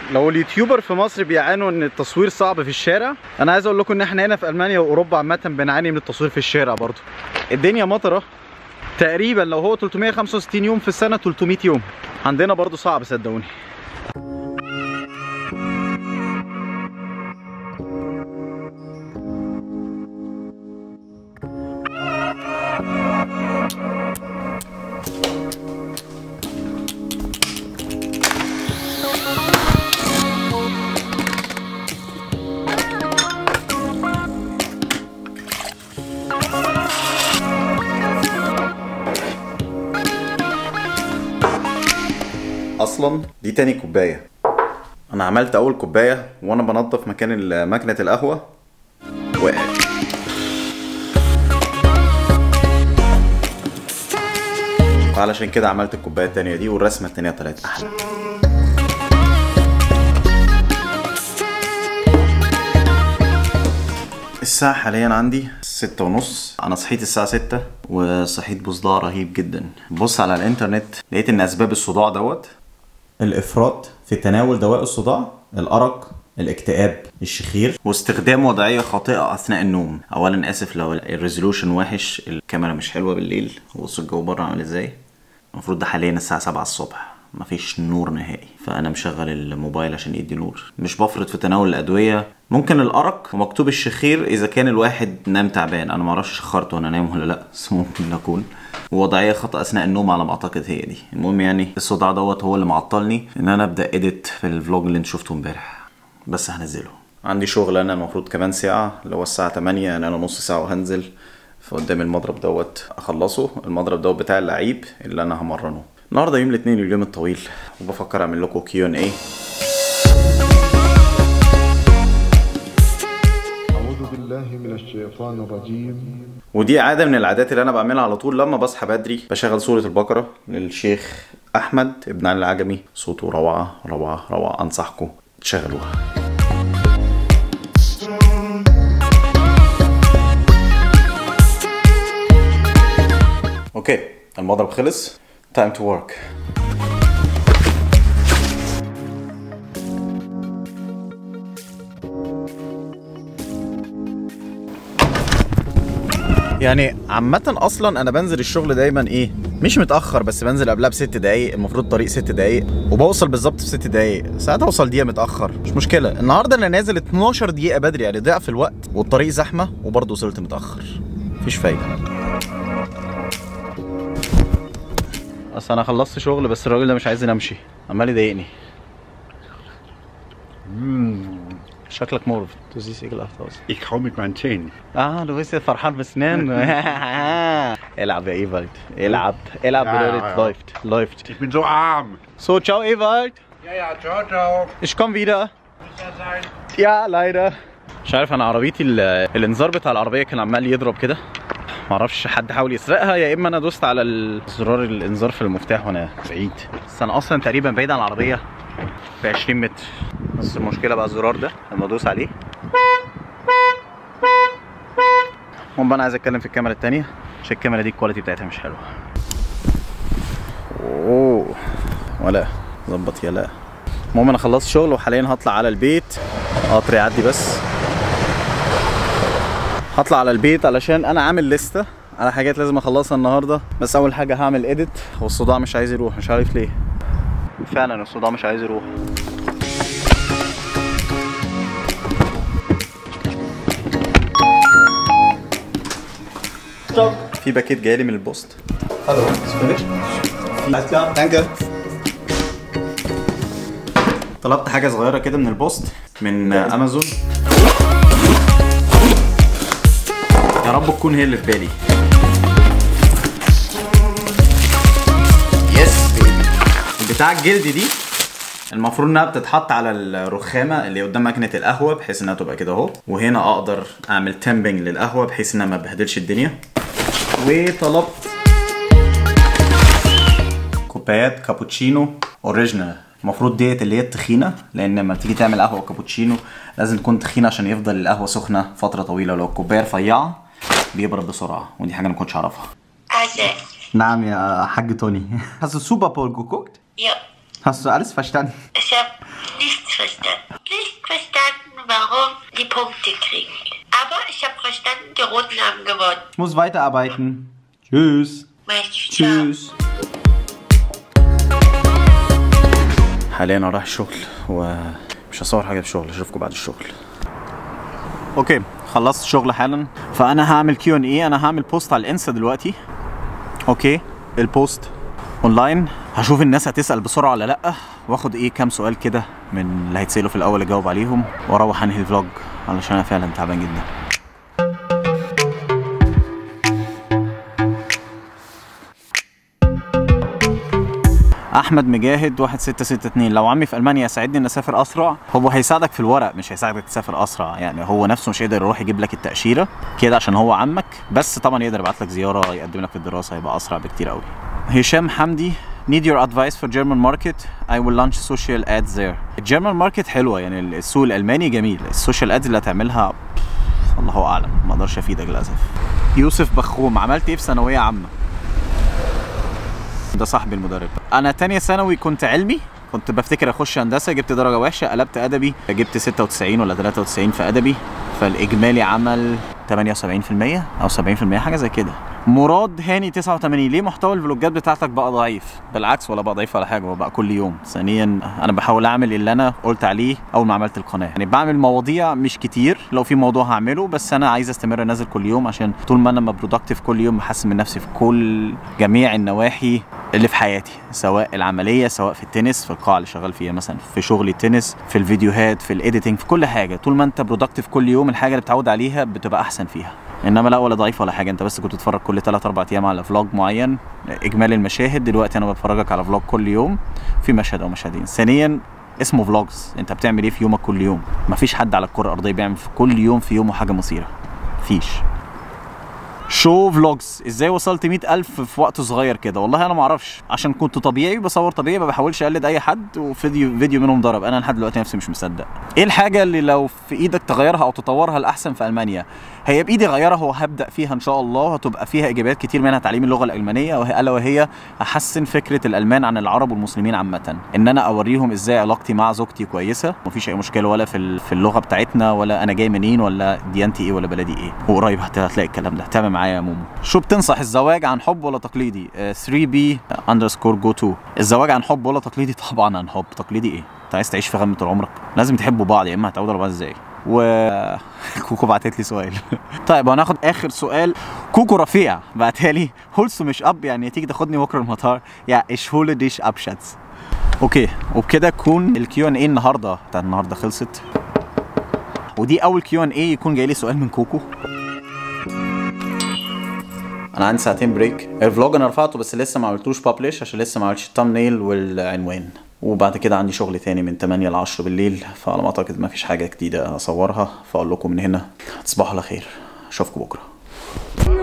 لو اليوتيوبر في مصر بيعانوا ان التصوير صعب في الشارع انا عايز اقول لكم ان احنا هنا في المانيا واوروبا عامه بنعاني من التصوير في الشارع برضو الدنيا مطره تقريبا لو هو 365 يوم في السنه 300 يوم عندنا برضو صعب صدقوني اصلا دي تاني كوبايه انا عملت اول كوبايه وانا بنضف مكان ال- ماكينه القهوه وقعت علشان كده عملت الكوبايه التانيه دي والرسمه التانيه طلعت احلى الساعة حاليا عندي ستة ونص أنا صحيت الساعة ستة وصحيت بصداع رهيب جدا بص على الإنترنت لقيت إن أسباب الصداع دوت الإفراط في تناول دواء الصداع الأرق الاكتئاب الشخير واستخدام وضعية خاطئة أثناء النوم أولا آسف لو الريزولوشن وحش الكاميرا مش حلوة بالليل بص الجو بره عامل إزاي المفروض ده حاليا الساعة 7 الصبح مفيش نور نهائي فانا مشغل الموبايل عشان يدي نور مش بفرط في تناول الادويه ممكن الارق ومكتوب الشخير اذا كان الواحد نام تعبان انا معرفش شخرت وانا نايم ولا لا بس ممكن اكون ووضعيه خطا اثناء النوم على ما اعتقد هي دي المهم يعني الصداع دوت هو اللي معطلني ان انا ابدا اديت في الفلوج اللي انت شفته امبارح بس هنزله عندي شغل انا المفروض كمان ساعه اللي هو الساعه 8 يعني انا نص ساعه وهنزل فقدام المضرب دوت اخلصه المضرب دوت بتاع اللعيب اللي انا همرنه النهارده يوم الاثنين اليوم الطويل وبفكر اعمل لكم كيو ان اي أعوذ بالله من الشيطان الرجيم ودي عاده من العادات اللي انا بعملها على طول لما بصحى بدري بشغل سوره البقره للشيخ احمد ابن علي العجمي صوته روعه روعه روعه انصحكم تشغلوها اوكي المضرب خلص time to work يعني عامة أصلا أنا بنزل الشغل دايما إيه مش متأخر بس بنزل قبلها بست دقايق المفروض طريق ست دقايق وبوصل بالظبط في ست دقايق ساعات أوصل دقيقة متأخر مش مشكلة النهاردة أنا نازل 12 دقيقة بدري يعني ضعف الوقت والطريق زحمة وبرضه وصلت متأخر مفيش فايدة أصل أنا خلصت شغل بس الراجل ده مش عايزني أمشي عمال يضايقني شكلك مورف Du siehst ekelhaft aus. Ich hau mit meinen Zähnen. اه du bist jetzt فرحان بسنان العب يا ايفالد العب العب Ja, bedeutet ja, ja. läuft läuft Ich bin so arm. so ciao Ewald Ja, ja, ciao, ciao. ich komm wieder Muss das sein? يا leider مش عارف انا عربيتي ال- الانذار بتاع العربيه كان عمال يضرب كده معرفش حد حاول يسرقها يا اما انا دوست على الزرار الانذار في المفتاح وانا بعيد بس انا اصلا تقريبا بعيد عن العربيه ب 20 متر بس المشكله بقى الزرار ده لما ادوس عليه المهم بقى انا عايز اتكلم في الكاميرا التانية عشان الكاميرا دي الكواليتي بتاعتها مش حلوه اوه ولا ظبط يلا المهم انا خلصت شغل وحاليا هطلع على البيت قطر يعدي بس هطلع على البيت علشان انا عامل لستة على حاجات لازم اخلصها النهارده بس اول حاجه هعمل اديت والصداع مش عايز يروح مش عارف ليه فعلا الصداع مش عايز يروح في باكيت جايلي من البوست Hallo, ist fertig? Alles klar, danke. طلبت حاجه صغيره كده من البوست من امازون يا رب تكون هي اللي في بالي يس بتاع الجلد دي المفروض انها بتتحط على الرخامه اللي قدام ماكينه القهوه بحيث انها تبقى كده اهو وهنا اقدر اعمل تمبنج للقهوه بحيث انها ما تبهدلش الدنيا وطلبت كوبايات كابوتشينو اوريجينال المفروض ديت اللي هي التخينه لان لما تيجي تعمل قهوه كابوتشينو لازم تكون تخينه عشان يفضل القهوه سخنه فتره طويله لو الكوبايه رفيعه بيبرد بسرعه ودي حاجه انا ما كنتش اعرفها Also, نعم يا حاج توني Hast du Super Bowl geguckt? ja, Hast du alles verstanden? Ich habe nichts verstanden. Nicht verstanden, warum die Punkte kriegen. Aber ich habe verstanden, die Roten haben gewonnen. Ich muss weiterarbeiten. Tschüss. Meinst du? Ciao. حاليا انا رايح الشغل ومش هصور حاجه في الشغل اشوفكم بعد الشغل اوكي خلصت الشغل حالا فانا هعمل كيو ان اي انا هعمل بوست على الانستا دلوقتي اوكي البوست اونلاين هشوف الناس هتسال بسرعه ولا لا واخد ايه كام سؤال كده من اللي هيتسالوا في الاول اجاوب عليهم واروح انهي الفلوج علشان انا فعلا تعبان جدا احمد مجاهد 1662 لو عمي في المانيا يساعدني ان اسافر اسرع هو هيساعدك في الورق مش هيساعدك تسافر اسرع يعني هو نفسه مش هيقدر يروح يجيب لك التاشيره كده عشان هو عمك بس طبعا يقدر يبعت لك زياره يقدم لك في الدراسه هيبقى اسرع بكتير قوي هشام حمدي need your advice for German market I will launch social ads there الجيرمان ماركت حلوه يعني السوق الالماني جميل السوشيال ادز اللي هتعملها الله اعلم ما اقدرش افيدك للاسف يوسف بخوم عملت ايه في ثانويه عامه ده صاحبي المدرب انا تانية ثانوي كنت علمي كنت بفتكر اخش هندسه جبت درجه وحشه قلبت ادبي جبت 96 ولا 93 في ادبي فالاجمالي عمل 78% او 70% حاجه زي كده مراد هاني 89 ليه محتوى الفلوجات بتاعتك بقى ضعيف بالعكس ولا بقى ضعيف ولا حاجه هو بقى كل يوم ثانيا انا بحاول اعمل اللي انا قلت عليه اول ما عملت القناه يعني بعمل مواضيع مش كتير لو في موضوع هعمله بس انا عايز استمر انزل كل يوم عشان طول ما انا ما برودكتيف كل يوم بحسن من نفسي في كل جميع النواحي اللي في حياتي سواء العمليه سواء في التنس في القاعه اللي شغال فيها مثلا في شغل التنس في الفيديوهات في الايديتنج في كل حاجه طول ما انت برودكتيف كل يوم الحاجه اللي بتعود عليها بتبقى احسن فيها انما لا ولا ضعيف ولا حاجه انت بس كنت تتفرج كل 3 4 ايام على فلوج معين اجمالي المشاهد دلوقتي انا بتفرجك على فلوج كل يوم في مشهد او مشهدين ثانيا اسمه فلوجز انت بتعمل ايه في يومك كل يوم مفيش حد على الكره الارضيه بيعمل في كل يوم في يومه حاجه مثيره مفيش شو فلوجز ازاي وصلت مئة ألف في وقت صغير كده والله انا ما اعرفش عشان كنت طبيعي بصور طبيعي ما بحاولش اقلد اي حد وفيديو فيديو منهم ضرب انا لحد دلوقتي نفسي مش مصدق ايه الحاجه اللي لو في ايدك تغيرها او تطورها الاحسن في المانيا هي بايدي اغيرها وهبدا فيها ان شاء الله وهتبقى فيها ايجابيات كتير منها تعليم اللغه الالمانيه وهي الا وهي احسن فكره الالمان عن العرب والمسلمين عامه ان انا اوريهم ازاي علاقتي مع زوجتي كويسه مفيش اي مشكله ولا في ال- في اللغه بتاعتنا ولا انا جاي منين ولا ديانتي ايه ولا بلدي ايه وقريب هت- هتلاقي الكلام ده تابع معايا يا مومو شو بتنصح الزواج عن حب ولا تقليدي 3 بي اندرسكور جو 2 الزواج عن حب ولا تقليدي طبعا عن حب تقليدي ايه انت عايز تعيش في غم طول عمرك لازم تحبوا بعض يا اما هتعودوا على بعض ازاي و كوكو بعتت لي سؤال طيب هناخد اخر سؤال كوكو رفيع بعتها لي هولسو مش اب يعني تيجي تاخدني بكره المطار يا ايش هول ديش ابشاتس اوكي وبكده تكون الكيو ان اي النهارده بتاع النهارده خلصت ودي اول كيو ان اي يكون جاي لي سؤال من كوكو انا عندي ساعتين بريك الفلوج انا رفعته بس لسه ما عملتوش بابليش عشان لسه ما عملتش التامنيل والعنوان وبعد كده عندي شغل تاني من 8 ل 10 بالليل فعلى ما اعتقد ما فيش حاجه جديده اصورها فاقول لكم من هنا تصبحوا على خير اشوفكم بكره